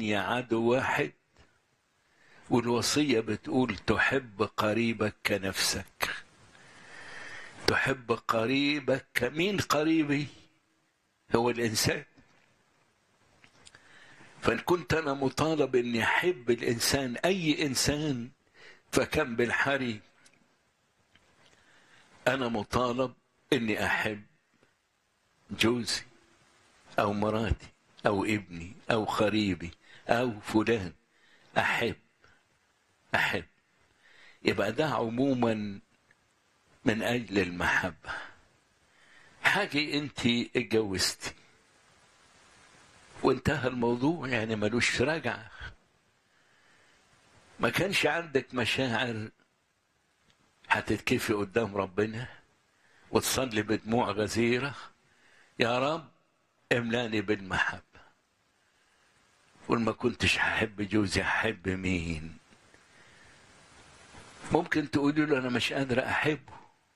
الدنيا عدو واحد والوصية بتقول تحب قريبك كنفسك تحب قريبك مين قريبي هو الإنسان فإن كنت أنا مطالب إني أحب الإنسان أي إنسان فكم بالحري أنا مطالب إني أحب جوزي أو مراتي أو ابني أو قريبي أو فلان أحب أحب يبقى ده عموما من أجل المحبة حاجة أنت اتجوزتي وانتهى الموضوع يعني ملوش رجعة ما كانش عندك مشاعر هتتكفي قدام ربنا وتصلي بدموع غزيرة يا رب املاني بالمحبة وما كنتش هحب جوزي هحب مين ممكن تقولي له انا مش قادرة احبه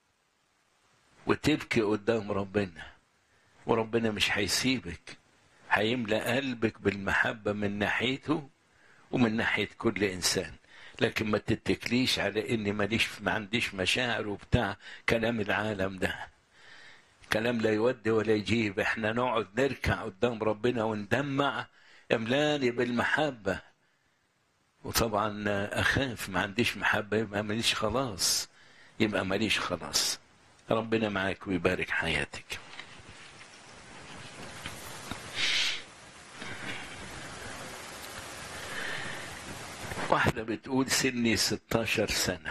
وتبكي قدام ربنا وربنا مش هيسيبك هيملأ قلبك بالمحبة من ناحيته ومن ناحية كل إنسان لكن ما تتكليش على إني ماليش ما عنديش مشاعر وبتاع كلام العالم ده كلام لا يودي ولا يجيب احنا نقعد نركع قدام ربنا وندمع املاني بالمحبة وطبعا أخاف ما عنديش محبة يبقى ماليش خلاص يبقى ماليش خلاص ربنا معاك ويبارك حياتك واحدة بتقول سني 16 سنة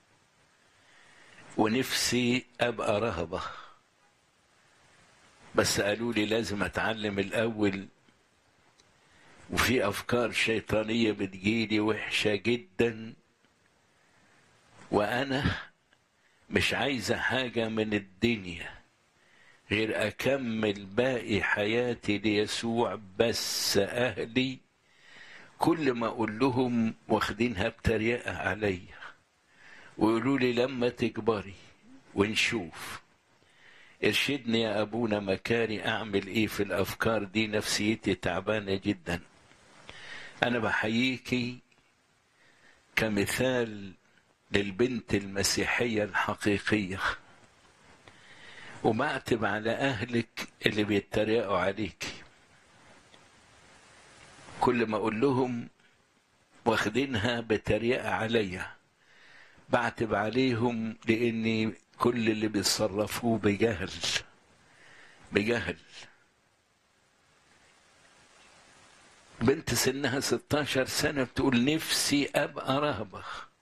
ونفسي أبقى رهبة بس قالوا لي لازم أتعلم الأول وفي أفكار شيطانية بتجيلي وحشة جدا وأنا مش عايزة حاجة من الدنيا غير أكمل باقي حياتي ليسوع بس أهلي كل ما أقول لهم واخدينها بتريقة عليا ويقولوا لي لما تكبري ونشوف ارشدني يا أبونا مكاري أعمل إيه في الأفكار دي نفسيتي تعبانة جدا أنا بحييكي كمثال للبنت المسيحية الحقيقية وبعتب على أهلك اللي بيتريقوا عليك كل ما أقول لهم واخدينها بتريقة عليا بعتب عليهم لأني كل اللي بيتصرفوه بجهل بجهل بنت سنها 16 سنة بتقول نفسي أبقى رهبة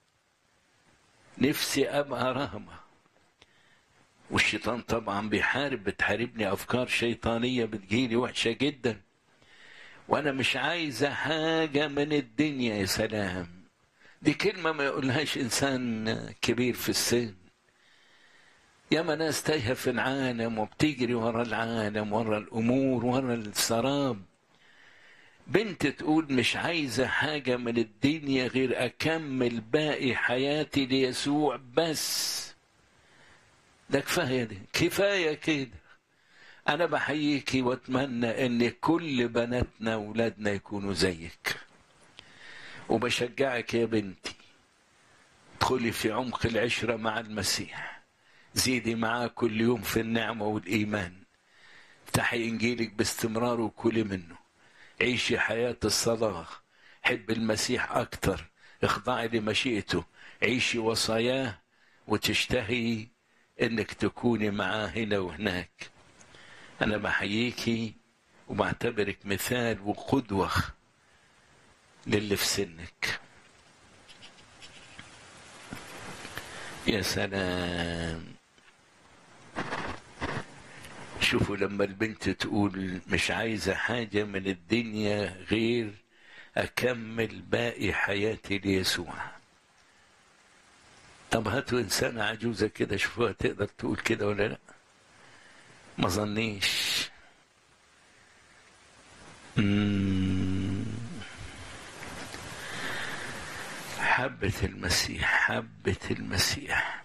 نفسي أبقى رهبة والشيطان طبعا بيحارب بتحاربني أفكار شيطانية بتجيلي وحشة جدا وأنا مش عايزة حاجة من الدنيا يا سلام دي كلمة ما يقولهاش إنسان كبير في السن ياما ناس تايهة في العالم وبتجري ورا العالم ورا الأمور ورا السراب بنت تقول مش عايزة حاجة من الدنيا غير أكمل باقي حياتي ليسوع بس ده كفاية دي كفاية كده أنا بحييكي وأتمنى إن كل بناتنا وولادنا يكونوا زيك وبشجعك يا بنتي ادخلي في عمق العشرة مع المسيح زيدي معاه كل يوم في النعمة والإيمان افتحي إنجيلك باستمرار وكلي منه عيشي حياة الصلاة حب المسيح أكتر اخضعي لمشيئته عيشي وصاياه وتشتهي انك تكوني معاه هنا وهناك انا بحييكي وبعتبرك مثال وقدوة للي في سنك يا سلام شوفوا لما البنت تقول مش عايزة حاجة من الدنيا غير أكمل باقي حياتي ليسوع طب هاتوا إنسانة عجوزة كده شوفوها تقدر تقول كده ولا لأ ما ظنيش حبة المسيح حبة المسيح